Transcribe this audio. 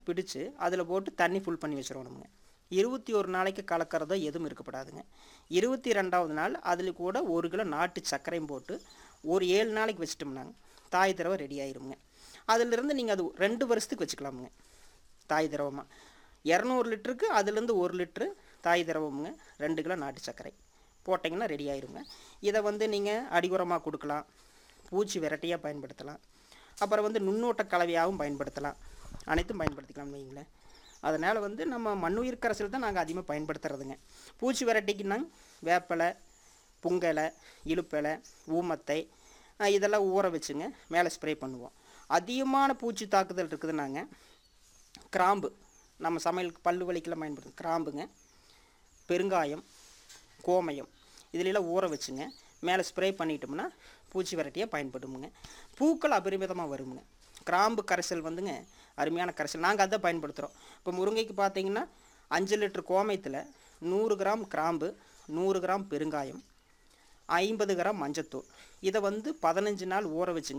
பிடிச்சு அதில் போட்டு தண்ணி ஃபுல் பண்ணி வச்சிடணுங்க இருபத்தி ஒரு நாளைக்கு கலக்கிறதோ எதுவும் இருக்கப்படாதுங்க இருபத்தி ரெண்டாவது நாள் அதில் கூட ஒரு கிலோ நாட்டு சர்க்கரையும் போட்டு ஒரு ஏழு நாளைக்கு வச்சிட்டோம்னாங்க தாய் திரவம் ரெடி ஆயிருங்க அதிலிருந்து நீங்கள் அது ரெண்டு வருஷத்துக்கு வச்சுக்கலாமுங்க தாய் திரவமாக இரநூறு லிட்டருக்கு அதுலேருந்து ஒரு லிட்ரு தாய் திரவமுங்க ரெண்டு கிலோ நாட்டு சர்க்கரை போட்டிங்கன்னா ரெடி ஆயிருங்க இதை வந்து நீங்கள் அடிகுரமாக கொடுக்கலாம் பூச்சி விரட்டியாக பயன்படுத்தலாம் அப்புறம் வந்து நுண்ணூட்ட கலவையாகவும் பயன்படுத்தலாம் அனைத்தும் பயன்படுத்திக்கலாம் வைங்களேன் அதனால் வந்து நம்ம மண்ணுயிர் கரைசல் தான் நாங்கள் அதிகமாக பயன்படுத்துறதுங்க பூச்சி விரட்டிக்குன்னா வேப்பலை புங்கலை இலுப்பலை ஊமத்தை அஹ் இதெல்லாம் ஊற வச்சுங்க மேலே ஸ்ப்ரே பண்ணுவோம் அதிகமான பூச்சி தாக்குதல் இருக்குதுன்னாங்க கிராம்பு நம்ம சமையலுக்கு பல்லு வலிக்கெல்லாம் பயன்படுத்தும் கிராம்புங்க பெருங்காயம் கோமயம் இதிலெல்லாம் ஊற வச்சுங்க மேலே ஸ்ப்ரே பண்ணிட்டோம்னா பூச்சி விரட்டியாக பயன்படுமுங்க பூக்கள் அபரிமிதமாக வருமுங்க கிராம்பு கரைசல் வந்துங்க அருமையான கரைசல் நாங்கள் அதை பயன்படுத்துகிறோம் இப்போ முருங்கைக்கு பார்த்தீங்கன்னா அஞ்சு லிட்டர் கோமயத்தில் நூறு கிராம் கிராம்பு நூறு கிராம் பெருங்காயம் ஐம்பது கிராம் மஞ்சத்தூள் இதை வந்து பதினஞ்சு நாள் ஊற வச்சுங்க